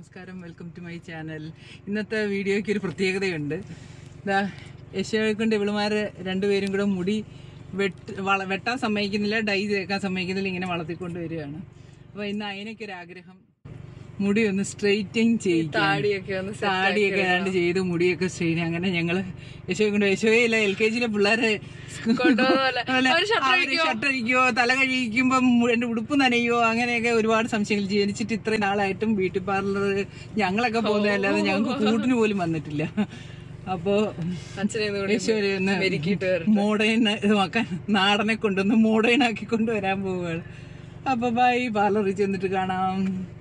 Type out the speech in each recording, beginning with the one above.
നമസ്കാരം welcome to my channel ഇന്നത്തെ വീഡിയോയ്ക്ക് ഒരു പ്രത്യേകതയുണ്ട് ഇതാ യശോയെ കൊണ്ട് ഇവളുമാര് രണ്ടുപേരും കൂടെ മുടി വെട്ട് വള വെട്ടാൻ സമ്മതിക്കുന്നില്ല ഡൈ തേക്കാൻ സമ്മതിക്കുന്നില്ല ഇങ്ങനെ വളർത്തിക്കൊണ്ട് വരികയാണ് അപ്പൊ ഇന്ന് അതിനൊക്കെ ഒരു ആഗ്രഹം മുടി ഒന്ന് സ്ട്രെയിറ്റിങ് ചെയ്യിക്കാൻ താടിയൊക്കെ ഒന്ന് set താടിയൊക്കെ ഏതാണ്ട് ചെയ്ത് മുടിയൊക്കെ സ്ട്രെയിൻ അങ്ങനെ ഞങ്ങള് യശോയെ കൊണ്ട് യശോയില്ല എൽ കെ ജിയിലെ പിള്ളേരെ കൊണ്ടുപോകുന്ന പോലെ. അല്ല, അവര് shirt അവര് ഷർട്ട് അഴിക്കോ തല കഴിക്കുമ്പം എന്റെ ഉടുപ്പ് നനയോ അങ്ങനെയൊക്കെ ഒരുപാട് സംശയങ്ങൾ ജനിച്ചിട്ട് ഇത്രയും നാളായിട്ടും ബ്യൂട്ടി പാർലർ ഞങ്ങളൊക്കെ പോകുന്നതല്ലാതെ ഞങ്ങൾക്ക് കൂട്ടിന് പോലും വന്നിട്ടില്ല അപ്പോ അച്ഛനെ ഒന്ന് കൂടി യേശുവിനെ ഒന്ന് മെരുക്കിയിട്ട് വരട്ടെ. മോഡേൺ ഇതാക്കാൻ നാടനെ കൊണ്ടൊന്ന് മോഡേൺ ആക്കി കൊണ്ടുവരാൻ പോവുകയാണ് അപ്പൊ ബൈ പാർലറിൽ ചെന്നിട്ട് കാണാം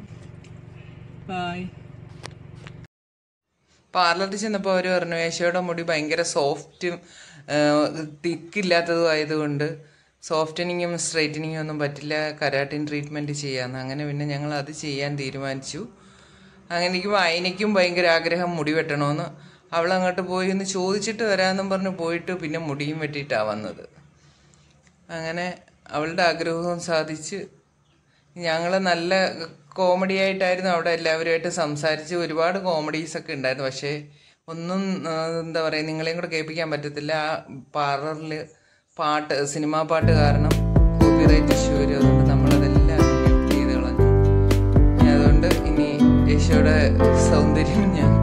ബൈ പാർലറിൽ ചെന്നപ്പോൾ അവർ പറഞ്ഞു യേശോയുടെ മുടി ഭയങ്കര സോഫ്റ്റും തിക്കില്ലാത്തതും ആയതുകൊണ്ട് സോഫ്റ്റനിങ്ങും സ്ട്രൈറ്റനിങ്ങും ഒന്നും പറ്റില്ല കരാട്ടിൻ ട്രീറ്റ്മെൻറ്റ് ചെയ്യാമെന്ന് അങ്ങനെ പിന്നെ ഞങ്ങൾ അത് ചെയ്യാൻ തീരുമാനിച്ചു അങ്ങനെ എനിക്ക് അയനയ്ക്കും ഭയങ്കര ആഗ്രഹം മുടി വെട്ടണമെന്ന് അവൾ അങ്ങോട്ട് പോയി ഒന്ന് ചോദിച്ചിട്ട് വരാമെന്നും പറഞ്ഞ് പോയിട്ട് പിന്നെ മുടിയും വെട്ടിയിട്ടാണ് വന്നത് അങ്ങനെ അവളുടെ ആഗ്രഹവും സാധിച്ച് ഞങ്ങൾ നല്ല കോമഡി ആയിട്ടായിരുന്നു അവിടെ എല്ലാവരുമായിട്ട് സംസാരിച്ച് ഒരുപാട് കോമഡീസ് ഒക്കെ ഉണ്ടായിരുന്നു പക്ഷേ ഒന്നും ആ, എന്താ പറയുക നിങ്ങളെയും കൂടെ കേൾപ്പിക്കാൻ പറ്റത്തില്ല ആ പാർലറിൽ പാട്ട് സിനിമാ പാട്ട് കാരണം കോപ്പിറൈറ്റ് ഇഷ്യൂ വരും അതുകൊണ്ട് നമ്മളതെല്ലാം മ്യൂട്ട് ചെയ്ത് കളഞ്ഞു ഇനി അതുകൊണ്ട് ഇനി യേശോയുടെ സൗന്ദര്യം ഞാൻ